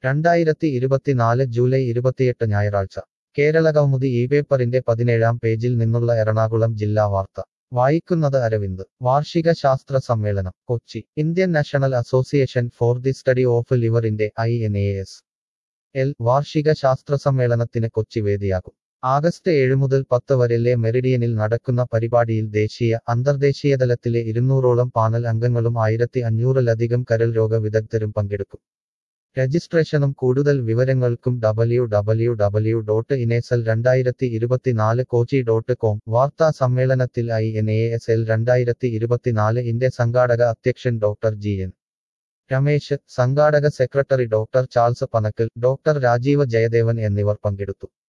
രണ്ടായിരത്തി ഇരുപത്തിനാല് ജൂലൈ ഇരുപത്തിയെട്ട് ഞായറാഴ്ച കേരള കൗമുദി ഈ പേപ്പറിന്റെ പതിനേഴാം പേജിൽ നിന്നുള്ള എറണാകുളം ജില്ലാ വാർത്ത വായിക്കുന്നത് അരവിന്ദ് വാർഷിക ശാസ്ത്ര സമ്മേളനം Kochi Indian National Association for the study of ലിവറിന്റെ I N A S L വാർഷിക ശാസ്ത്ര സമ്മേളനത്തിന് കൊച്ചി വേദിയാകും ആഗസ്റ്റ് ഏഴ് മുതൽ പത്ത് വരെലെ മെറിഡിയനിൽ നടക്കുന്ന പരിപാടിയിൽ ദേശീയ അന്തർദേശീയ തലത്തിലെ ഇരുന്നൂറോളം പാനൽ അംഗങ്ങളും ആയിരത്തി അഞ്ഞൂറിലധികം കരൾ രോഗ വിദഗ്ധരും പങ്കെടുക്കും രജിസ്ട്രേഷനും കൂടുതൽ വിവരങ്ങൾക്കും ഡബ്ല്യു ഡബ്ല്യു ഡബ്ല്യു ഡോട്ട് ഇനേസൽ രണ്ടായിരത്തി ഇരുപത്തിനാല് കോച്ചി ഡോട്ട് കോം വാർത്താ സമ്മേളനത്തിൽ I N A S L രണ്ടായിരത്തി ഇരുപത്തിനാല് ഇന്റെ സംഘാടക അധ്യക്ഷൻ ഡോക്ടർ ജി എൻ രമേശ് സംഘാടക secretary doctor Charles Panakkal doctor Rajeev Jayadevan എന്നിവർ പങ്കെടുത്തു